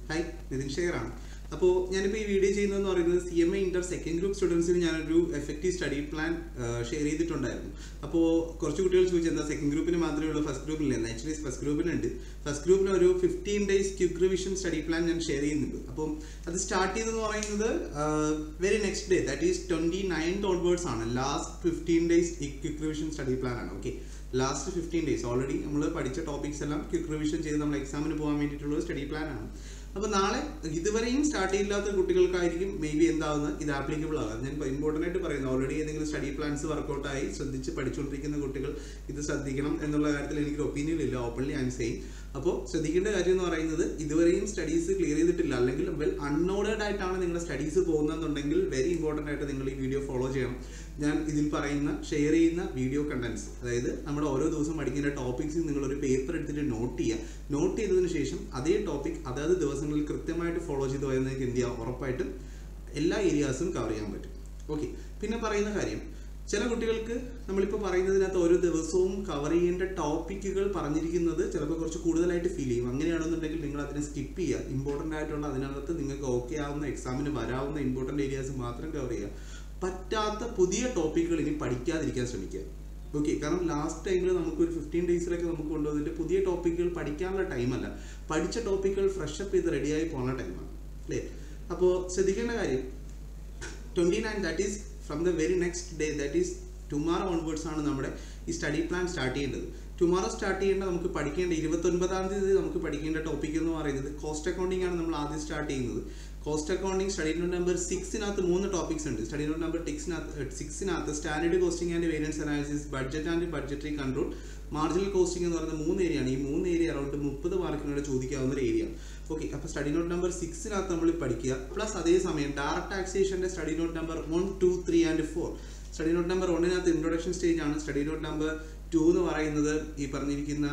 hi Nitin ശേഖറാണ് അപ്പോൾ ഞാനിപ്പോൾ ഈ വീഡിയോ ചെയ്യുന്നതെന്ന് പറയുന്നത് C M A inter second group സ്റ്റുഡൻസിന് ഞാനൊരു എഫക്റ്റീവ് സ്റ്റഡി പ്ലാൻ ഷെയർ ചെയ്തിട്ടുണ്ടായിരുന്നു അപ്പോൾ കുറച്ച് കുട്ടികൾ ചോദിച്ചു എന്താ സെക്കൻഡ് ഗ്രൂപ്പിന് മാത്രമേ ഉള്ളൂ ഫസ്റ്റ് ഗ്രൂപ്പിലില്ല ആക്ച്വലി ഫസ്റ്റ് ഗ്രൂപ്പിനുണ്ട് ഫസ്റ്റ് ഗ്രൂപ്പിന് ഒരു fifteen days quick revision study plan ഞാൻ ഷെയർ ചെയ്യുന്നുണ്ട് അപ്പം അത് സ്റ്റാർട്ട് ചെയ്തെന്ന് പറയുന്നത് very next day that is twenty ninth onwards ആണ് last fifteen days quick revision study plan ആണ് okay last fifteen days already നമ്മൾ പഠിച്ച ടോപ്പിക്സ് എല്ലാം ക്വിക്ക് റിവിഷൻ ചെയ്ത് നമ്മൾ എക്സാമിന് പോകാൻ വേണ്ടിയിട്ടുള്ള സ്റ്റഡി പ്ലാൻ ആണ് അപ്പോൾ നാളെ ഇതുവരെയും സ്റ്റാർട്ട് ചെയ്യില്ലാത്ത കുട്ടികൾക്കായിരിക്കും മേ ബി എന്താവുന്നത് ഇത് ആപ്ലിക്കബിൾ ആകുക ഞാൻ ഇമ്പോർട്ടൻ്റ് ആയിട്ട് പറയുന്നത് ഓൾറെഡി ഏതെങ്കിലും സ്റ്റഡി പ്ലാൻസ് വർക്കൗട്ട് ആയി ശ്രദ്ധിച്ച് പഠിച്ചുകൊണ്ടിരിക്കുന്ന കുട്ടികൾ ഇത് ശ്രദ്ധിക്കണം എന്നുള്ള കാര്യത്തിൽ എനിക്ക് ഒപ്പീനിയൻ ഇല്ല ഓപ്പൺലി ഐ എം സെയിം അപ്പോൾ ശ്രദ്ധിക്കേണ്ട കാര്യം എന്ന് പറയുന്നത് ഇതുവരെയും സ്റ്റഡീസ് ക്ലിയർ ചെയ്തിട്ടില്ല അല്ലെങ്കിൽ വെൽ അൺനോഡഡ് ആയിട്ടാണ് നിങ്ങളുടെ സ്റ്റഡീസ് പോകുന്നതെന്നുണ്ടെങ്കിൽ വെരി ഇമ്പോർട്ടൻ്റ് ആയിട്ട് നിങ്ങൾ ഈ വീഡിയോ ഫോളോ ചെയ്യണം ഞാൻ ഇതിൽ പറയുന്ന ഷെയർ ചെയ്യുന്ന വീഡിയോ കണ്ടന്റ്സ് അതായത് നമ്മുടെ ഓരോ ദിവസം പഠിക്കുന്ന ടോപ്പിക്സ് നിങ്ങൾ ഒരു പേപ്പർ എടുത്തിട്ട് നോട്ട് ചെയ്യുക നോട്ട് ചെയ്തതിന് ശേഷം അതേ ടോപ്പിക് അതാത് ദിവസങ്ങളിൽ കൃത്യമായിട്ട് ഫോളോ ചെയ്ത് പോയാൽ നിങ്ങൾക്ക് എന്ത് ചെയ്യുക ഉറപ്പായിട്ടും എല്ലാ ഏരിയാസും കവർ ചെയ്യാൻ പറ്റും ഓക്കെ പിന്നെ പറയുന്ന കാര്യം ചില കുട്ടികൾക്ക് നമ്മളിപ്പോൾ പറയുന്നതിനകത്ത് ഓരോ ദിവസവും കവർ ചെയ്യേണ്ട ടോപ്പിക്കുകൾ പറഞ്ഞിരിക്കുന്നത് ചിലപ്പോൾ കുറച്ച് കൂടുതലായിട്ട് ഫീൽ ചെയ്യും അങ്ങനെയാണെന്നുണ്ടെങ്കിൽ നിങ്ങൾ അതിനെ സ്കിപ്പ് ചെയ്യുക ഇമ്പോർട്ടൻ്റ് ആയിട്ടുള്ള അതിനകത്ത് നിങ്ങൾക്ക് ഓക്കെ ആവുന്ന എക്സാമിന് വരാവുന്ന ഇമ്പോർട്ടൻ്റ് ഏരിയാസ് മാത്രം കവർ ചെയ്യുക പറ്റാത്ത പുതിയ ടോപ്പിക്കുകൾ ഇനി പഠിക്കാതിരിക്കാൻ ശ്രമിക്കുക ഓക്കെ കാരണം ലാസ്റ്റ് ടൈമിൽ നമുക്ക് ഒരു ഫിഫ്റ്റീൻ ഡേയ്സിലൊക്കെ നമുക്ക് കൊണ്ടുവന്നിട്ട് പുതിയ ടോപ്പിക്കുകൾ പഠിക്കാനുള്ള ടൈമല്ല പഠിച്ച ടോപ്പിക്കുകൾ ഫ്രഷപ്പ് ചെയ്ത് റെഡിയായി പോകുന്ന ടൈമാണ് അല്ലേ അപ്പോൾ ശ്രദ്ധിക്കേണ്ട കാര്യം twenty nine that is from the very next day that is tomorrow onwards ആണ് നമ്മുടെ ഈ സ്റ്റഡി പ്ലാൻ സ്റ്റാർട്ട് ചെയ്യേണ്ടത് ടുമാറോ സ്റ്റാർട്ട് ചെയ്യേണ്ട നമുക്ക് പഠിക്കേണ്ട ഇരുപത്തൊൻപതാം തീയതി നമുക്ക് പഠിക്കേണ്ട ടോപ്പിക് എന്ന് പറയുന്നത് കോസ്റ്റ് അക്കൗണ്ടിംഗ് ആണ് നമ്മൾ ആദ്യം സ്റ്റാർട്ട് ചെയ്യുന്നത് cost accounting study note number സിക്സിനകത്ത് മൂന്ന് ടോപ്പിക്സ് ഉണ്ട് സ്റ്റഡി നോട്ട് നമ്പർ ടിക്സിനകത്ത് സിക്സിനകത്ത് standard costing and variance analysis budget and budgetary control marginal costing എന്ന് പറയുന്ന മൂന്ന് ഏരിയയാണ് ഈ മൂന്ന് ഏരിയ അറൗണ്ട് മുപ്പത് മാർക്കിനോട് ചോദിക്കാവുന്ന ഒരു ഏരിയ ഓക്കെ അപ്പോൾ സ്റ്റഡി നോട്ട് നമ്പർ സിക്സിനകത്ത് നമ്മൾ പഠിക്കുക പ്ലസ് അതേ സമയം ഡയറക്റ്റ് ടാക്സേഷൻ്റെ study note number one two three and four study note number ഒന്നിനകത്ത് ഇൻട്രൊഡക്ഷൻ സ്റ്റേജ് ആണ് സ്റ്റഡി നോട്ട് നമ്പർ ടു എന്ന് പറയുന്നത് ഈ പറഞ്ഞിരിക്കുന്ന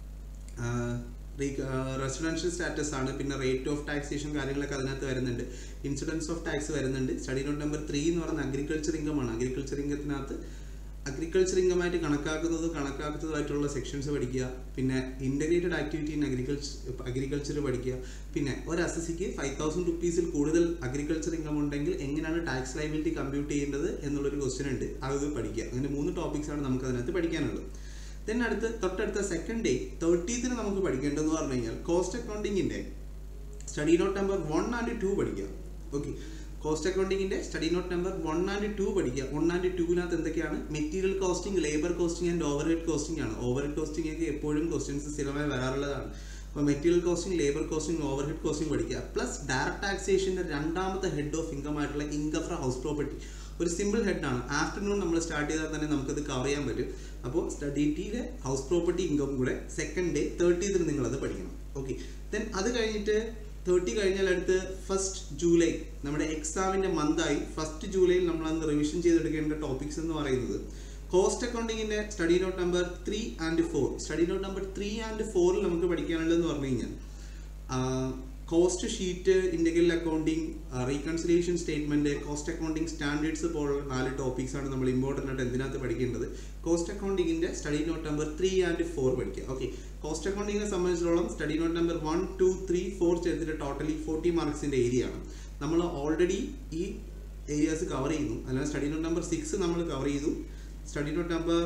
റെസിഡൻഷ്യൽ സ്റ്റാറ്റസ് ആണ് പിന്നെ റേറ്റ് ഓഫ് ടാക്സേഷൻ കാര്യങ്ങളൊക്കെ അതിനകത്ത് വരുന്നുണ്ട് ഇൻസിഡൻസ് ഓഫ് ടാക്സ് വരുന്നുണ്ട് സ്റ്റഡി നോട്ട് നമ്പർ ത്രീ എന്ന് പറയുന്നത് അഗ്രികൾച്ചർ ഇൻകം ആണ് അഗ്രികൾച്ചർ ഇൻകത്തിനകത്ത് അഗ്രികൾച്ചർ ഇൻകമായിട്ട് കണക്കാക്കുന്നതും കണക്കാക്കുന്നതായിട്ടുള്ള സെക്ഷൻസ് പഠിക്കുക പിന്നെ integrated activity in agriculture agriculture പഠിക്കുക പിന്നെ ഒരു അസസിക്ക് ഫൈവ് തൗസൻഡ് റുപ്പീസിൽ കൂടുതൽ അഗ്രികൾച്ചർ ഇൻകം ഉണ്ടെങ്കിൽ എങ്ങനെയാണ് ടാക്സ് ലൈബിലിറ്റി കമ്പ്യൂട്ട് ചെയ്യേണ്ടത് എന്നുള്ളൊരു ക്വസ്റ്റ്യൻ ഉണ്ട് അത് പഠിക്കുക അങ്ങനെ മൂന്ന് ടോപ്പിക്സ് ആണ് നമുക്ക് അതിനകത്ത് പഠിക്കാനുള്ളത് ദെൻ അടുത്ത് തൊട്ടടുത്ത സെക്കൻഡ് ഡേ തേർട്ടീത്തിന് നമുക്ക് പഠിക്കേണ്ടതെന്ന് പറഞ്ഞു കഴിഞ്ഞാൽ കോസ്റ്റ് അക്കൗണ്ടിങ്ങിൻ്റെ study note number one and two പഠിക്കുക ഓക്കെ കോസ്റ്റ് അക്കൗണ്ടിങ്ങിന്റെ study note number one and two പഠിക്കുക വൺ ആൻഡ് ടൂവിനകത്ത് എന്തൊക്കെയാണ് material costing labour costing and overhead costing ആണ് ഓവർ ഹെഡ് കോസ്റ്റിംഗ് ഒക്കെ എപ്പോഴും ക്വസ്റ്റ്യൻസ് സ്ഥിരമായി വരാറുള്ളതാണ് അപ്പോൾ material costing labour costing overhead costing പഠിക്കുക പ്ലസ് ഡയറക്ട് ടാക്സേഷൻ്റെ രണ്ടാമത്തെ ഹെഡ് ഓഫ് ഇൻകം ആയിട്ടുള്ള ഇൻകം ഫ്രം ഹൗസ് പ്രോപ്പർട്ടി ഒരു സിമ്പിൾ ഹെഡാണ് ആഫ്റ്റർനൂൺ നമ്മൾ സ്റ്റാർട്ട് ചെയ്താൽ തന്നെ നമുക്കത് കവർ ചെയ്യാൻ പറ്റും അപ്പോൾ സ്റ്റഡി ടിയിലെ ഹൗസ് പ്രോപ്പർട്ടി ഇൻകം കൂടെ സെക്കൻഡ് ഡേ തേർട്ടീത്തിന് നിങ്ങളത് പഠിക്കണം ഓക്കെ ദെൻ അത് കഴിഞ്ഞിട്ട് തേർട്ടി കഴിഞ്ഞാൽ അടുത്ത് ഫസ്റ്റ് ജൂലൈ നമ്മുടെ എക്സാമിൻ്റെ മന്തായി ഫസ്റ്റ് ജൂലൈയിൽ നമ്മൾ അന്ന് റിവിഷൻ ചെയ്തെടുക്കേണ്ട ടോപ്പിക്സ് എന്ന് പറയുന്നത് കോസ്റ്റ് അക്കൗണ്ടിങ്ങിൻ്റെ study note number three and four study note number three and ഫോറിൽ നമുക്ക് പഠിക്കാനുള്ളതെന്ന് പറഞ്ഞു കഴിഞ്ഞാൽ cost sheet integral accounting reconciliation statement cost accounting standards പോലുള്ള നാല് ടോപ്പിക്സ് ആണ് നമ്മൾ ഇമ്പോർട്ടൻ്റ് ആയിട്ട് എന്തിനകത്ത് പഠിക്കേണ്ടത് കോസ്റ്റ് അക്കൗണ്ടിങ്ങിൻ്റെ study note number three and four പഠിക്കുക ഓക്കെ കോസ്റ്റ് അക്കൗണ്ടിങ്ങിനെ സംബന്ധിച്ചിടത്തോളം study note number one two three four ചെയ്തിട്ട് ടോട്ടലി ഫോർട്ടി മാർക്സിൻ്റെ ഏരിയ ആണ് നമ്മൾ ഓൾറെഡി ഈ ഏരിയാസ് കവർ ചെയ്യുന്നു അല്ലാതെ സ്റ്റഡി നോട്ട് നമ്പർ സിക്സ് നമ്മൾ കവർ ചെയ്തു സ്റ്റഡി നോട്ട് നമ്പർ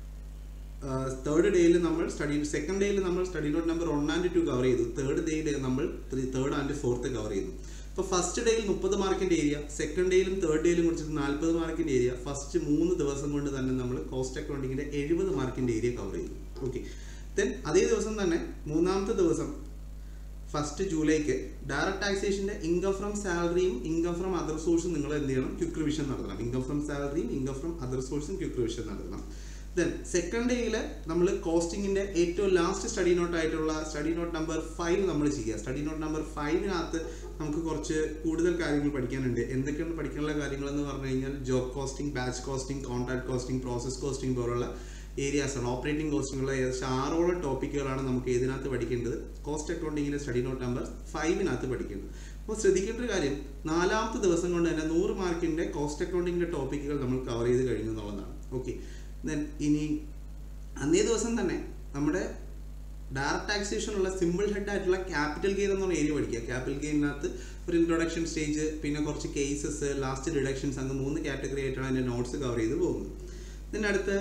തേർഡ് ഡേയിൽ നമ്മൾ സ്റ്റഡി സെക്കൻഡ് ഡേയിൽ നമ്മൾ study note number one and two cover ചെയ്തു തേർഡ് ഡേയിൽ നമ്മൾ three third and fourth cover ചെയ്തു അപ്പോൾ ഫസ്റ്റ് ഡേയിൽ മുപ്പത് മാർക്കിൻ്റെ ഏരിയ സെക്കൻഡ് ഡേയിലും തേർഡ് ഡേയിലും കുറിച്ചിട്ട് നാൽപ്പത് മാർക്കിൻ്റെ ഏരിയ ഫസ്റ്റ് മൂന്ന് ദിവസം കൊണ്ട് തന്നെ നമ്മൾ കോസ്റ്റ് അക്കൗണ്ടിങ്ങിൻ്റെ എഴുപത് മാർക്കിൻ്റെ ഏരിയ കവർ ചെയ്തു ഓക്കെ ദെൻ അതേ ദിവസം തന്നെ മൂന്നാമത്തെ ദിവസം ഫസ്റ്റ് ജൂലൈക്ക് ഡയറക്ട് ടാക്സേഷൻ്റെ ഇൻകം ഫ്രം സാലറിയും ഇൻകം ഫ്രം അതർ സോഴ്സും നിങ്ങൾ എന്ത് ചെയ്യണം ക്വിക്ക് റിവിഷൻ നടത്തണം ഇൻകം ഫ്രം സാലറിയും ഇൻകം ഫ്രം അതർ സോഴ്സും ക്വിക്ക് റിവിഷൻ നടത്തണം ദെൻ സെക്കൻഡ് ഡേയിൽ നമ്മൾ കോസ്റ്റിങ്ങിൻ്റെ ഏറ്റവും ലാസ്റ്റ് സ്റ്റഡി നോട്ട് ആയിട്ടുള്ള സ്റ്റഡി നോട്ട് നമ്പർ ഫൈവ് നമ്മൾ ചെയ്യുക സ്റ്റഡി നോട്ട് നമ്പർ ഫൈവിനകത്ത് നമുക്ക് കുറച്ച് കൂടുതൽ കാര്യങ്ങൾ പഠിക്കാനുണ്ട് എന്തൊക്കെയാണ് പഠിക്കാനുള്ള കാര്യങ്ങൾ എന്ന് പറഞ്ഞു കഴിഞ്ഞാൽ job costing batch costing contract costing process costing പോലുള്ള ഏരിയാസ് ആണ് ഓപ്പറേറ്റിംഗ് കോസ്റ്റിംഗുള്ള ഏകദേശം ആറോളം ടോപ്പിക്കുകളാണ് നമുക്ക് ഇതിനകത്ത് പഠിക്കേണ്ടത് കോസ്റ്റ് അക്കൗണ്ടിങ്ങിൻ്റെ സ്റ്റഡി നോട്ട് നമ്പർ ഫൈവിനകത്ത് പഠിക്കേണ്ടത് അപ്പോൾ ശ്രദ്ധിക്കേണ്ട ഒരു കാര്യം നാലാമത്തെ ദിവസം കൊണ്ട് തന്നെ നൂറ് മാർക്കിൻ്റെ കോസ്റ്റ് അക്കൗണ്ടിങ്ങിൻ്റെ ടോപ്പിക്കുകൾ നമ്മൾ കവർ ചെയ്ത് കഴിഞ്ഞു എന്നുള്ളതാണ് ഓക്കെ ദെൻ ഇനി അന്നേ ദിവസം തന്നെ നമ്മുടെ ഡയറക്റ്റ് ടാക്സേഷൻ ഉള്ള സിമ്പിൾ ഹെഡ് ആയിട്ടുള്ള ക്യാപിറ്റൽ ഗെയിൻ എന്ന് പറഞ്ഞ ഏരിയ പഠിക്കുക ക്യാപിറ്റൽ ഗെയിനകത്ത് ഒരു ഇൻട്രൊഡക്ഷൻ സ്റ്റേജ് പിന്നെ കുറച്ച് കേസസ് ലാസ്റ്റ് ഡിഡക്ഷൻസ് അങ്ങ് മൂന്ന് കാറ്റഗറി ആയിട്ടാണ് അതിൻ്റെ നോട്ട്സ് കവർ ചെയ്ത് പോകുന്നത് ഇതിൻ്റെ അടുത്ത്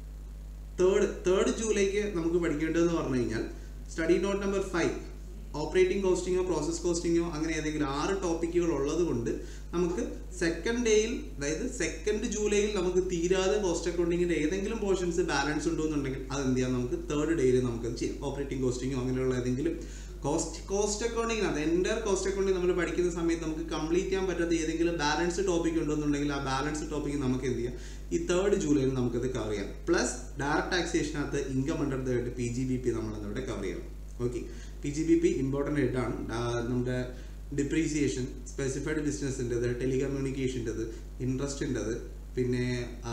തേർഡ് തേർഡ് ജൂലൈക്ക് നമുക്ക് പഠിക്കേണ്ടതെന്ന് പറഞ്ഞു കഴിഞ്ഞാൽ study note number five operating കോസ്റ്റിങ്ങോ പ്രോസസ് കോസ്റ്റിങ്ങോ അങ്ങനെ ഏതെങ്കിലും ആറ് ടോപ്പിക്കുകൾ ഉള്ളത് കൊണ്ട് നമുക്ക് സെക്കൻഡ് ഡേയിൽ അതായത് സെക്കൻഡ് ജൂലൈയിൽ നമുക്ക് തീരാതെ കോസ്റ്റ് അക്കൗണ്ടിങ്ങിന്റെ ഏതെങ്കിലും പോർഷൻസ് ബാലൻസ് ഉണ്ടോ എന്നുണ്ടെങ്കിൽ അത് എന്ത് ചെയ്യാം നമുക്ക് തേർഡ് ഡേയിൽ നമുക്ക് ചെയ്യാം ഓപ്പറേറ്റിംഗ് കോസ്റ്റിങ്ങോ അങ്ങനെയുള്ള ഏതെങ്കിലും കോസ്റ്റ് കോസ്റ്റ് അക്കൗണ്ടിങ് അത് എൻ്റെ കോസ്റ്റ് അക്കൗണ്ടിങ് നമ്മൾ പഠിക്കുന്ന സമയത്ത് നമുക്ക് കംപ്ലീറ്റ് ചെയ്യാൻ പറ്റാത്ത ഏതെങ്കിലും ബാലൻസ് ടോപ്പിക് ഉണ്ടെന്നുണ്ടെങ്കിൽ ആ ബാലൻസ് ടോപ്പിക്ക് നമുക്ക് എന്ത് ചെയ്യാം ഈ തേർഡ് ജൂലൈയിൽ നമുക്കത് കവർ ചെയ്യാം പ്ലസ് ഡയറക്റ്റ് ടാക്സേഷനകത്ത് income under the P G B P നമ്മൾ അതവിടെ കവർ ചെയ്യണം okay P G B P important ആയിട്ടാണ് നമ്മുടെ ഡിപ്രീസിയേഷൻ സ്പെസിഫൈഡ് ബിസിനസ്സിൻ്റെത് ടെലികമ്മ്യൂണിക്കേഷൻ്റെത് ഇൻട്രസ്റ്റിൻ്റെത് പിന്നെ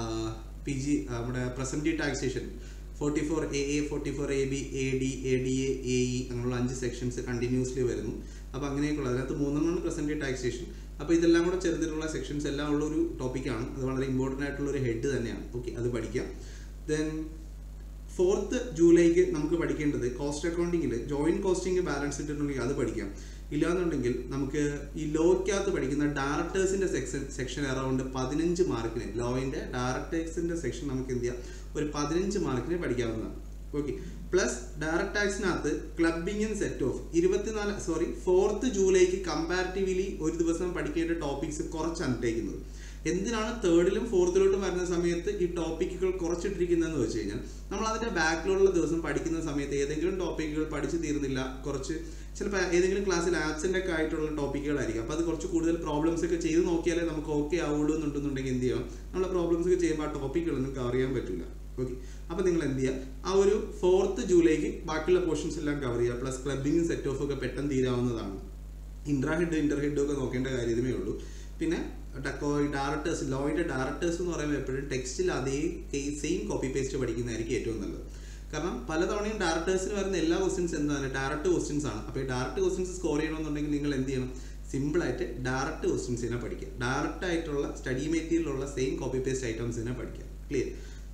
പി ജി നമ്മുടെ present taxation forty four A A forty four A B A D A D A A E അങ്ങനെയുള്ള അഞ്ച് സെക്ഷൻസ് കണ്ടിന്യൂസ്ലി വരുന്നു അപ്പോൾ അങ്ങനെയൊക്കെയുള്ള അതിനകത്ത് മൂന്നെണ്ണമാണ് പ്രസൻറ്റ് ടാക്സേഷൻ അപ്പോൾ ഇതെല്ലാം കൂടെ ചേർത്തിട്ടുള്ള സെക്ഷൻസ് എല്ലാം ഉള്ള ഒരു ടോപ്പിക്കാണ് അത് വളരെ ഇമ്പോർട്ടൻ്റ് ആയിട്ടുള്ള ഒരു ഹെഡ് തന്നെയാണ് ഓക്കെ അത് പഠിക്കാം ദെൻ ഫോർത്ത് ജൂലൈക്ക് നമുക്ക് പഠിക്കേണ്ടത് കോസ്റ്റ് അക്കൗണ്ടിങ്ങിൽ ജോയിന്റ് കോസ്റ്റിംഗ് ബാലൻസ് ഇട്ടിട്ടുണ്ടെങ്കിൽ അത് പഠിക്കാം ഇല്ലാന്നുണ്ടെങ്കിൽ നമുക്ക് ഈ ലോയ്ക്കകത്ത് പഠിക്കുന്ന ഡയറക്ടേഴ്സിന്റെ സെക്ഷൻ സെക്ഷൻ അറൗണ്ട് പതിനഞ്ച് മാർക്കിന് ലോയിന്റെ ഡയറക്ടേഴ്സിന്റെ സെക്ഷൻ നമുക്ക് എന്ത് ചെയ്യാം ഒരു പതിനഞ്ച് മാർക്കിന് പഠിക്കാവുന്നതാണ് ഓക്കെ പ്ലസ് ഡയറക്ട് ടാക്സിനകത്ത് ക്ലബിംഗ് സെറ്റ് ഓഫ് ഇരുപത്തിനാല് സോറി ഫോർത്ത് ജൂലൈക്ക് കമ്പാരിറ്റീവ്ലി ഒരു ദിവസം പഠിക്കേണ്ട ടോപ്പിക്സ് കുറച്ചാണ് ഇട്ടേക്കുന്നത് എന്തിനാണ് തേർഡിലും ഫോർത്തിലോട്ടും വരുന്ന സമയത്ത് ഈ ടോപ്പിക്കുകൾ കുറച്ചിട്ടിരിക്കുന്നതെന്ന് വെച്ച് കഴിഞ്ഞാൽ നമ്മൾ അതിന്റെ ബാക്കിലുള്ള ദിവസം പഠിക്കുന്ന സമയത്ത് ഏതെങ്കിലും ടോപ്പിക്കുകൾ പഠിച്ചു തീരുന്നില്ല കുറച്ച് ചിലപ്പോൾ ഏതെങ്കിലും ക്ലാസ്സിൽ ആബ്സെന്റ് ഒക്കെ ആയിട്ടുള്ള ടോപ്പിക്കുകളായിരിക്കും അപ്പോൾ അത് കുറച്ച് കൂടുതൽ പ്രോബ്ലംസ് ഒക്കെ ചെയ്ത് നോക്കിയാലേ നമുക്ക് ഓക്കെ ആവുള്ളൂ എന്നുണ്ടെന്നുണ്ടെങ്കിൽ എന്ത് ചെയ്യാം നമ്മൾ പ്രോബ്ലംസ് ഒക്കെ ചെയ്യുമ്പോൾ ആ ടോപ്പിക്കുകളൊന്നും കവർ ചെയ്യാൻ പറ്റില്ല ഓക്കെ അപ്പോൾ നിങ്ങൾ എന്ത് ചെയ്യുക ആ ഒരു ഫോർത്ത് ജൂലൈക്ക് ബാക്കിയുള്ള പോർഷൻസ് എല്ലാം കവർ ചെയ്യുക പ്ലസ് ക്ലബിങ്ങും സെറ്റ് ഓഫ് ഒക്കെ പെട്ടെന്ന് തീരാവുന്നതാണ് ഇൻട്രാ ഹെഡ് ഇന്റർ ഹെഡും ഒക്കെ നോക്കേണ്ട കാര്യമേ ഉള്ളൂ പിന്നെ ഡയറക്ടേഴ്സ് ലോയിന്റെ ഡയറക്ടേഴ്സ് എന്ന് പറയുമ്പോൾ എപ്പോഴും ടെക്സ്റ്റിൽ അതേ സെയിം കോപ്പി പേസ്റ്റ് പഠിക്കുന്നതായിരിക്കും ഏറ്റവും നല്ലത് കാരണം പലതവണയും ഡയറക്ടേഴ്സിന് വരുന്ന എല്ലാ ക്വസ്റ്റ്യൻസ് എന്താണ് ഡയറക്റ്റ് ക്വസ്റ്റ്യൻസ് ആണ് അപ്പോൾ ഈ ഡയറക്റ്റ് ക്വസ്റ്റ്യൻസ് സ്കോർ ചെയ്യണമെന്നുണ്ടെങ്കിൽ നിങ്ങൾ എന്ത് ചെയ്യണം സിമ്പിൾ ആയിട്ട് ഡയറക്റ്റ് ക്വസ്റ്റ്യൻസിനെ പഠിക്കുക ഡയറക്റ്റ് ആയിട്ടുള്ള സ്റ്റഡി മെറ്റീരിയലുള്ള സെയിം കോപ്പി പേസ്റ്റ് ഐറ്റംസിനെ പഠിക്കുക ക്ലിയർ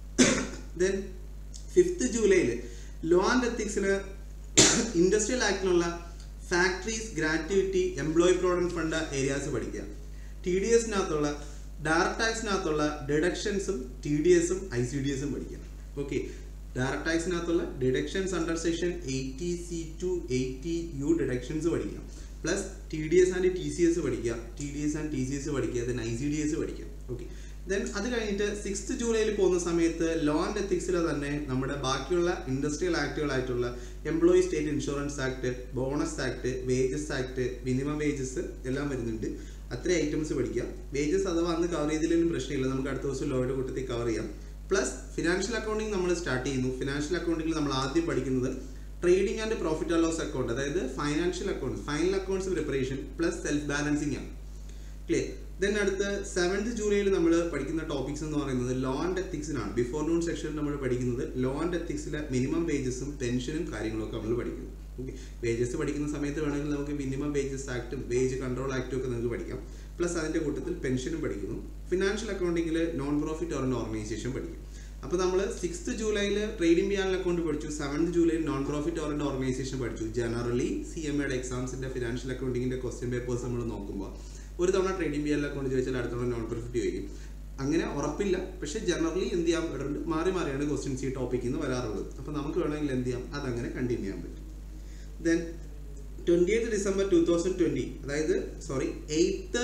ദെൻ ഫിഫ്ത്ത് ജൂലൈയിൽ ലോ ആൻഡ് എത്തിക്സിന് ഇൻഡസ്ട്രിയൽ ആക്ടിനുള്ള factories gratuity employee provident fund areas പഠിക്കുക ടി ഡി എസിനകത്തുള്ള ഡയറക്ട് ടാക്സിനകത്തുള്ള ഡിഡക്ഷൻസും ടി ഡി എസും ഐ സി ഡി എസും പഠിക്കാം ഓക്കെ ഡയറക്ട് ടാക്സിനകത്തുള്ള deductions under section eighty C to eighty U deductions പഠിക്കാം plus T D S and T C S പഠിക്കാം T D S and T C S പഠിക്കുക then I C D S പഠിക്കാം okay then അത് കഴിഞ്ഞിട്ട് sixth ജൂലൈയിൽ പോകുന്ന സമയത്ത് law and എത്തിക്സിൽ തന്നെ നമ്മുടെ ബാക്കിയുള്ള ഇൻഡസ്ട്രിയൽ ആക്ടുകളായിട്ടുള്ള employee state insurance act bonus act wages act minimum wages എല്ലാം വരുന്നുണ്ട് അത്ര ഐറ്റംസ് പഠിക്കാം വേജസ് അഥവാ അന്ന് കവർ ചെയ്തില്ലെങ്കിലും പ്രശ്നമില്ല നമുക്ക് അടുത്ത ദിവസം ലോയുടെ കൂട്ടത്തിൽ കവർ ചെയ്യാം പ്ലസ് ഫിനാൻഷ്യൽ അക്കൗണ്ടിങ് നമ്മൾ സ്റ്റാർട്ട് ചെയ്യുന്നു ഫിനാൻഷ്യൽ അക്കൗണ്ടിങ്ങിൽ നമ്മൾ ആദ്യം പഠിക്കുന്നത് trading and profit and loss account അതായത് financial accounts final accounts preparation plus self balancing ആണ് ക്ലിയർ ദെൻ അടുത്ത് സെവൻത് ജൂലൈയിൽ നമ്മൾ പഠിക്കുന്ന ടോപ്പിക്സ് എന്ന് പറയുന്നത് ലോ ആൻഡ് എത്തിക്സിനാണ് ബിഫോർ നൂൺ സെക്ഷനിൽ നമ്മൾ പഠിക്കുന്നത് ലോ ആൻഡ് എത്തിക്സിലെ മിനിമം വേജസും പെൻഷനും കാര്യങ്ങളൊക്കെ നമ്മൾ പഠിക്കുന്നു ഓക്കെ വേജസ് പഠിക്കുന്ന സമയത്ത് വേണമെങ്കിൽ നമുക്ക് മിനിമം വേജസ് ആക്ടും വേജ് കൺട്രോൾ ആക്ടും ഒക്കെ നിങ്ങൾക്ക് പഠിക്കാം പ്ലസ് അതിൻ്റെ കൂട്ടത്തിൽ പെൻഷനും പഠിക്കുന്നു ഫിനാൻഷ്യൽ അക്കൗണ്ടിങ്ങിൽ നോൺ പ്രോഫിറ്റ് ഓർ ഓർഗനൈസേഷൻ പഠിക്കും അപ്പോൾ നമ്മൾ സിക്സ്ത് ജൂലൈയിൽ ട്രേഡിംഗ് ബിയാനൽ അക്കൗണ്ട് പഠിച്ചു സെവൻത് ജൂലൈയിൽ നോൺ പ്രോഫിറ്റ് ഓർ ഓർഗനൈസേഷൻ പഠിച്ചു ജനറലി സി എം എയുടെ എക്സാംസിൻ്റെ ഫിനാൻഷ്യൽ അക്കൗണ്ടിങ്ങിൻ്റെ ക്വസ്റ്റ്യൻ പേപ്പേഴ്സ് നമ്മൾ നോക്കുമ്പോൾ ഒരു തവണ ട്രേഡിംഗ് ബിയാനൽ അക്കൗണ്ട് ചോദിച്ചാൽ അടുത്ത തവണ നോൺ പ്രോഫിറ്റ് ചോദിക്കും അങ്ങനെ ഉറപ്പില്ല പക്ഷേ ജനറലി എന്ത് ചെയ്യാൻ പറ്റുന്നുണ്ട് മാറി മാറിയാണ് ക്വസ്റ്റ്യൻസ് ഈ ടോപ്പിക്കിൽ നിന്ന് വരാറുള്ളത് അപ്പോൾ നമുക്ക് വേണമെങ്കിൽ എന്ത് ചെയ്യാം അതങ്ങനെ കണ്ടിന്യൂ ചെയ്യാൻ പറ്റും then twenty eighth December two thousand twenty അതായത് സോറി എയ്ത്ത്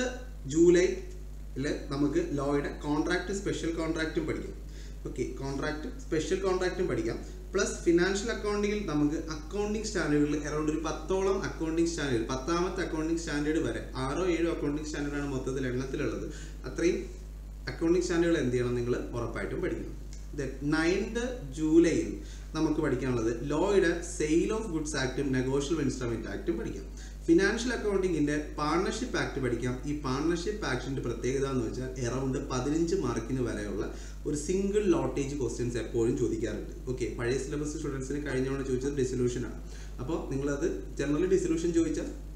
ജൂലൈയിൽ നമുക്ക് ലോയുടെ കോൺട്രാക്ട് സ്പെഷ്യൽ കോൺട്രാക്റ്റും പഠിക്കാം ഓക്കെ കോൺട്രാക്ട് സ്പെഷ്യൽ കോൺട്രാക്റ്റും പഠിക്കാം പ്ലസ് ഫിനാൻഷ്യൽ അക്കൗണ്ടിങ്ങിൽ നമുക്ക് അക്കൗണ്ടിങ് സ്റ്റാൻഡേർഡിൽ അറൗണ്ട് ഒരു പത്തോളം അക്കൗണ്ടിങ് സ്റ്റാൻഡേർഡ് പത്താമത്തെ അക്കൗണ്ടിങ് സ്റ്റാൻഡേർഡ് വരെ ആറോ ഏഴോ അക്കൗണ്ടിങ് സ്റ്റാൻഡേർഡാണ് മൊത്തത്തിൽ എണ്ണത്തിലുള്ളത് അത്രയും അക്കൗണ്ടിങ് സ്റ്റാൻഡേർഡ് എന്ത് ചെയ്യണം നിങ്ങൾ ഉറപ്പായിട്ടും പഠിക്കണം ദെൻ നയൻത് ജൂലൈയിൽ നമുക്ക് പഠിക്കാനുള്ളത് ലോയുടെ സെയിൽ ഓഫ് ഗുഡ്സ് ആക്ടും നെഗോഷ്യബിൾ ഇൻസ്ട്രുമെന്റ് ആക്ടും പഠിക്കാം ഫിനാൻഷ്യൽ അക്കൗണ്ടിങ്ങിന്റെ പാർട്ണർഷിപ്പ് ആക്ട് പഠിക്കാം ഈ പാർട്ണർഷിപ്പ് ആക്ടിന്റെ പ്രത്യേകത എന്ന് വെച്ചാൽ എറൗണ്ട് പതിനഞ്ച് മാർക്കിന് വരെയുള്ള ഒരു സിംഗിൾ ലോട്ടേജ് ക്വസ്റ്റ്യൻസ് എപ്പോഴും ചോദിക്കാറുണ്ട് ഓക്കെ പഴയ സിലബസ് സ്റ്റുഡൻസിന് കഴിഞ്ഞ തവണ ചോദിച്ചത് ഡിസൊല്യൂഷൻ ആണ് അപ്പോൾ നിങ്ങളത് ജനറലി ഡിസൊല്യൂഷൻ ചോദിച്ചാൽ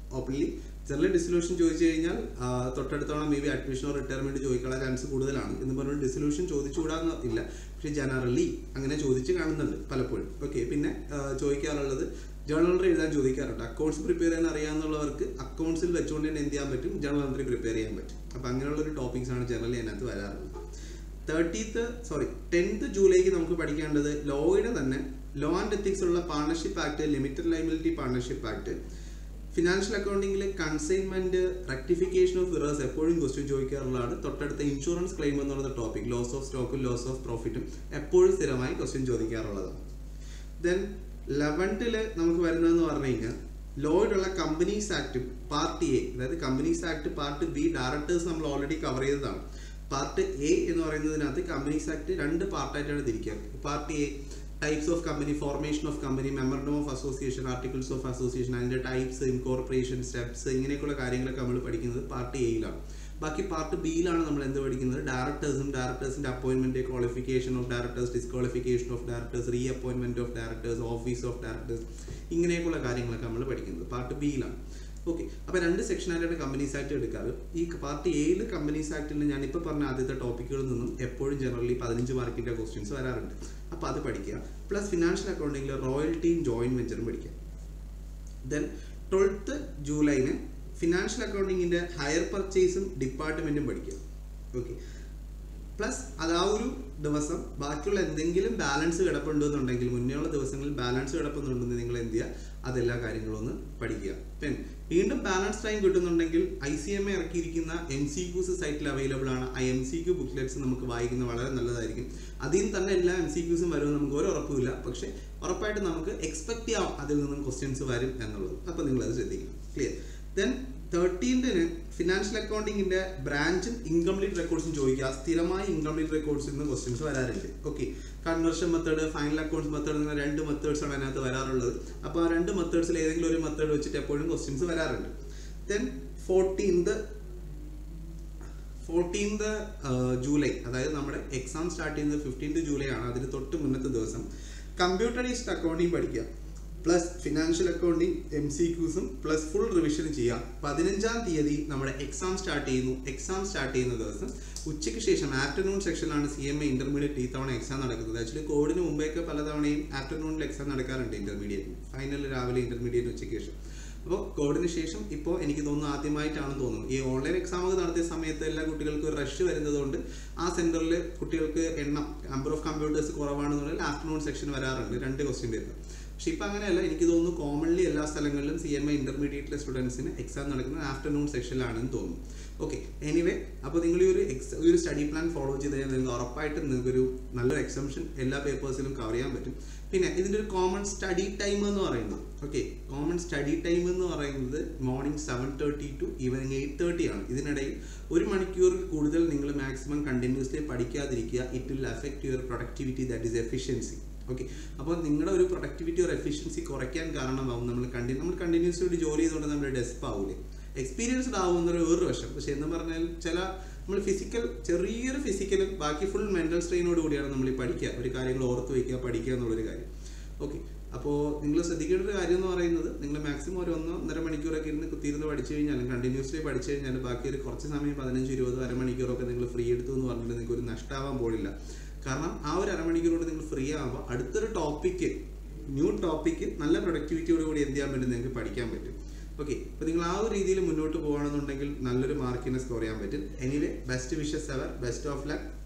ഓപ്പൺലി ജനറൽ ഡിസൊല്യൂഷൻ ചോദിച്ചു കഴിഞ്ഞാൽ ആ, തൊട്ടടുത്തവണ മേ ബി അഡ്മിഷനോ റിട്ടയർമെന്റ് ചോദിക്കാനുള്ള ചാൻസ് കൂടുതലാണ് എന്ന് പറഞ്ഞുകൊണ്ട് ഡിസൊല്യൂഷൻ ചോദിച്ചുകൂടാന്ന് ഇല്ല പക്ഷേ ജനറലി അങ്ങനെ ചോദിച്ച് കാണുന്നുണ്ട് പലപ്പോഴും ഓക്കെ പിന്നെ ആ, ചോദിക്കാറുള്ളത് ജേണൽ എൻട്രി എഴുതാൻ ചോദിക്കാറുണ്ട് അക്കൗണ്ട്സ് പ്രിപ്പയർ ചെയ്യാൻ അറിയാവുന്നവർക്ക് അക്കൗണ്ട്സിൽ വെച്ചുകൊണ്ട് തന്നെ എന്ത് ചെയ്യാൻ പറ്റും ജേണൽ എൻട്രി പ്രിപ്പയർ ചെയ്യാൻ പറ്റും അപ്പോൾ അങ്ങനെയുള്ള ഒരു ടോപ്പിക്സ് ആണ് ജനറലി അതിനകത്ത് വരാറുള്ളത് തേർട്ടീത്ത് സോറി ടെൻത്ത് ജൂലൈക്ക് നമുക്ക് പഠിക്കേണ്ടത് ലോയുടെ തന്നെ ലോ ആൻഡ് എത്തിക്സ് ഉള്ള partnership act limited liability partnership act financial അക്കൗണ്ടിങ്ങിലെ കൺസൈൻമെന്റ് റെക്ടിഫിക്കേഷൻ ഓഫ് ഇറേഴ്സ് എപ്പോഴും ക്വസ്റ്റ്യൻ ചോദിക്കാറുള്ളതാണ് തൊട്ടടുത്ത ഇൻഷുറൻസ് ക്ലെയിം എന്ന് പറയുന്ന ടോപ്പിക് ലോസ് ഓഫ് സ്റ്റോക്കും ലോസ് ഓഫ് പ്രോഫിറ്റും എപ്പോഴും സ്ഥിരമായി ക്വസ്റ്റ്യൻ ചോദിക്കാറുള്ളതാണ് ദെൻ ലെവൻത്തില് നമുക്ക് വരുന്നതെന്ന് പറഞ്ഞു കഴിഞ്ഞാൽ ലോയിലുള്ള കമ്പനീസ് ആക്ട് പാർട്ട് എ അതായത് companies act part B directors നമ്മൾ ഓൾറെഡി കവർ ചെയ്തതാണ് പാർട്ട് എ എന്ന് പറയുന്നതിനകത്ത് കമ്പനീസ് ആക്ട് രണ്ട് പാർട്ടായിട്ടാണ് തിരിക്കുക part A types of company formation of company memorandum of association articles of association അതിന്റെ ടൈപ്സ് ഇൻകോർപ്പറേഷൻ സ്റ്റെപ്സ് ഇങ്ങനെയൊക്കെയുള്ള കാര്യങ്ങളൊക്കെ നമ്മൾ പഠിക്കുന്നത് പാർട്ട് എയിലാണ് ബാക്കി പാർട്ട് ബിയിലാണ് നമ്മൾ എന്ത് പഠിക്കുന്നത് ഡയറക്ടേഴ്സും ഡയറക്ടേഴ്സിന്റെ appointment qualification of directors disqualification of directors re appointment of directors office of directors ഇങ്ങനെയൊക്കെയുള്ള കാര്യങ്ങളൊക്കെ നമ്മൾ പഠിക്കുന്നത് പാർട്ട് ബിയിലാണ് ഓക്കെ അപ്പോൾ രണ്ട് സെക്ഷനായിട്ടാണ് കമ്പനീസ് ആക്ട് എടുക്കാറ് ഈ പാർട്ട് എയിൽ കമ്പനീസ് ആക്ടിൽ ഞാൻ ഇപ്പോൾ പറഞ്ഞ ആദ്യത്തെ ടോപ്പിക്കുകളിൽ നിന്നും എപ്പോഴും ജനറലി പതിനഞ്ച് മാർക്കിന്റെ ക്വസ്റ്റ്യൻസ് വരാറുണ്ട് അപ്പോൾ അത് പഠിക്കുക പ്ലസ് ഫിനാൻഷ്യൽ അക്കൗണ്ടിങ്ങിൽ റോയൽറ്റിയും ജോയിന്റ് വെഞ്ചറും പഠിക്കുക ദെൻ ട്വൽത്ത് ജൂലൈന് ഫിനാൻഷ്യൽ അക്കൗണ്ടിങ്ങിന്റെ ഹയർ പർച്ചേസും ഡിപ്പാർട്ട്മെന്റും പഠിക്കുക ഓക്കെ പ്ലസ് അത് ആ ഒരു ദിവസം ബാക്കിയുള്ള എന്തെങ്കിലും ബാലൻസ് കിടപ്പുണ്ടെന്നുണ്ടെങ്കിൽ മുന്നേയുള്ള ദിവസങ്ങളിൽ ബാലൻസ് കിടപ്പുന്നുണ്ടെന്ന് നിങ്ങൾ എന്ത് ചെയ്യുക അതെല്ലാ കാര്യങ്ങളും ഒന്ന് പഠിക്കുക പിന്നെ വീണ്ടും ബാലൻസ് ടൈം കിട്ടുന്നുണ്ടെങ്കിൽ ഐ സി എം എ ഇറക്കിയിരിക്കുന്ന എം സി ക്യൂസ് സൈറ്റിൽ അവൈലബിൾ ആണ് ആ എം സി ക്യൂ ബുക്ക്ലെറ്റ്സ് നമുക്ക് വായിക്കുന്നത് വളരെ നല്ലതായിരിക്കും അതിൽ നിന്ന് തന്നെ എല്ലാ എം സി ക്യൂസും വരുമെന്ന് നമുക്ക് ഒരു ഉറപ്പുമില്ല പക്ഷേ ഉറപ്പായിട്ട് നമുക്ക് എക്സ്പെക്ട് ചെയ്യാം അതിൽ നിന്നും ക്വസ്റ്റ്യൻസ് വരും എന്നുള്ളത് അപ്പോൾ നിങ്ങൾ അത് ശ്രദ്ധിക്കണം ക്ലിയർ ദെൻ തേർട്ടീൻത്തിന് ഫിനാൻഷ്യൽ അക്കൗണ്ടിങ്ങിന്റെ ബ്രാഞ്ചും ഇൻകംപ്ലീറ്റ് റെക്കോർഡ്സും ചോദിക്കുക സ്ഥിരമായി ഇൻകംപ്ലീറ്റ് റെക്കോർഡ്സിൽ നിന്ന് ക്വസ്റ്റ്യൻസ് വരാറുണ്ട് okay conversion method final accounts method എന്ന രണ്ട് മെത്തേഡ്സ് ആണ് അതിനകത്ത് വരാറുള്ളത് അപ്പോൾ ആ രണ്ട് മെത്തേഡ്സിൽ ഏതെങ്കിലും ഒരു മെത്തേഡ് വെച്ചിട്ട് എപ്പോഴും ക്വസ്റ്റ്യൻസ് വരാറുണ്ട് ദെൻ ഫോർട്ടീൻത് ഫോർട്ടീൻത് ജൂലൈ അതായത് നമ്മുടെ എക്സാം സ്റ്റാർട്ട് ചെയ്യുന്നത് ഫിഫ്റ്റീൻത് ജൂലൈ ആണ് അതിന് തൊട്ട് മുന്നത്തെ ദിവസം കമ്പ്യൂട്ടറൈസ്ഡ് അക്കൗണ്ടിങ് പഠിക്കുക plus financial accounting M C ക്യൂസും പ്ലസ് ഫുൾ റിവിഷൻ ചെയ്യാം പതിനഞ്ചാം തീയതി നമ്മുടെ എക്സാം സ്റ്റാർട്ട് ചെയ്യുന്നു എക്സാം സ്റ്റാർട്ട് ചെയ്യുന്ന ദിവസം ഉച്ചയ്ക്ക് ശേഷം ആഫ്റ്റർനൂൺ സെക്ഷനിലാണ് സി എം എ ഇന്റർമീഡിയറ്റ് ഈ തവണ എക്സാം നടക്കുന്നത് ആക്ച്വലി കോവിഡിന് മുമ്പേയൊക്കെ പലതവണയും ആഫ്റ്റർനൂണിൽ എക്സാം നടക്കാറുണ്ട് ഇന്റർമീഡിയറ്റ് ഫൈനൽ രാവിലെ ഇന്റർമീഡിയറ്റ് ഉച്ചയ്ക്ക് ശേഷം അപ്പോൾ കോവിഡിന് ശേഷം ഇപ്പോൾ എനിക്ക് തോന്നുന്നു ആദ്യമായിട്ടാണെന്ന് തോന്നുന്നു ഈ ഓൺലൈൻ എക്സാം ഒക്കെ നടത്തിയ സമയത്ത് എല്ലാ കുട്ടികൾക്കും റഷ് വരുന്നതുകൊണ്ട് ആ സെന്ററിൽ കുട്ടികൾക്ക് എണ്ണം നമ്പർ ഓഫ് കമ്പ്യൂട്ടേഴ്സ് കുറവാണെന്നുണ്ടെങ്കിൽ ആഫ്റ്റർനൂൺ സെക്ഷൻ വരാറുണ്ട് രണ്ട് ക്വസ്റ്റ്യൻ വരുന്നത് പക്ഷെ ഇപ്പം അങ്ങനെയല്ല എനിക്ക് തോന്നുന്നു കോമൺലി എല്ലാ സ്ഥലങ്ങളിലും സി എം ഐ ഇന്റർമീഡിയറ്റിലെ സ്റ്റുഡൻസിന് എക്സാം നടക്കുന്നത് ആഫ്റ്റർനൂൺ സെക്ഷനിലാണെന്ന് തോന്നുന്നു ഓക്കെ എനിവേ അപ്പോൾ നിങ്ങൾ ഈ ഒരു എക്സ് ഈ ഒരു സ്റ്റഡി പ്ലാൻ ഫോളോ ചെയ്ത് കഴിഞ്ഞാൽ നിങ്ങൾ ഉറപ്പായിട്ടും നിങ്ങൾക്കൊരു നല്ലൊരു എക്സംഷൻ എല്ലാ പേപ്പേഴ്സിലും കവർ ചെയ്യാൻ പറ്റും പിന്നെ ഇതിൻ്റെ ഒരു കോമൺ സ്റ്റഡി ടൈം എന്ന് പറയുന്നത് ഓക്കെ കോമൺ സ്റ്റഡി ടൈം എന്ന് പറയുന്നത് morning seven thirty to evening eight thirty ആണ് ഇതിനിടയിൽ ഒരു മണിക്കൂറിൽ കൂടുതൽ നിങ്ങൾ മാക്സിമം കണ്ടിന്യൂസ്ലി പഠിക്കാതിരിക്കുക it will affect your productivity that is efficiency okay അപ്പോൾ നിങ്ങളുടെ ഒരു പ്രൊഡക്ടിവിറ്റി ഒരു എഫിഷ്യൻസി കുറയ്ക്കാൻ കാരണമാവും നമ്മൾ കണ്ടി നമ്മൾ കണ്ടിന്യൂസ്ലി ഒരു ജോലി ചെയ്തുകൊണ്ട് നമ്മുടെ ഡെസ്പ് ആവൂലേ എക്സ്പീരിയൻസ്ഡ് ആവുന്ന ഒരു വേറൊരു വശം പക്ഷെ എന്ന് പറഞ്ഞാൽ ചില നമ്മൾ ഫിസിക്കൽ ചെറിയൊരു ഫിസിക്കലും ബാക്കി ഫുൾ മെന്റൽ സ്ട്രെയിനോട് കൂടിയാണ് നമ്മൾ ഈ പഠിക്കുക ഒരു കാര്യങ്ങൾ ഓർത്ത് വയ്ക്കുക പഠിക്കുക എന്നുള്ളൊരു കാര്യം ഓക്കെ അപ്പോൾ നിങ്ങൾ ശ്രദ്ധിക്കേണ്ട ഒരു കാര്യം എന്ന് പറയുന്നത് നിങ്ങൾ മാക്സിമം ഒരു ഒന്നോ ഒന്നര മണിക്കൂറൊക്കെ ഇരുന്ന് കുത്തിയിരുന്ന് പഠിച്ചു കഴിഞ്ഞാലും കണ്ടിന്യൂസ്ലി പഠിച്ചു കഴിഞ്ഞാൽ ബാക്കി ഒരു കുറച്ച് സമയം പതിനഞ്ച് ഇരുപത് അരമണിക്കൂറൊക്കെ നിങ്ങൾ ഫ്രീ എടുത്തു എന്ന് പറഞ്ഞിട്ട് നിങ്ങൾക്ക് ഒരു നഷ്ടമാവാൻ പോലില്ല കാരണം ആ ഒരു അരമണിക്കൂർ കൊണ്ട് നിങ്ങൾ ഫ്രീ ആകുമ്പോൾ അടുത്തൊരു ടോപ്പിക്ക് ന്യൂ ടോപ്പിക്ക് നല്ല പ്രൊഡക്ടിവിറ്റിയോട് കൂടി എന്ത് ചെയ്യാൻ പറ്റും നിങ്ങൾക്ക് പഠിക്കാൻ പറ്റും ഓക്കെ അപ്പോൾ നിങ്ങൾ ആ ഒരു രീതിയിൽ മുന്നോട്ട് പോകുകയാണെന്നുണ്ടെങ്കിൽ നല്ലൊരു മാർക്കിനെ സ്കോർ ചെയ്യാൻ പറ്റും anyway best wishes ever best of luck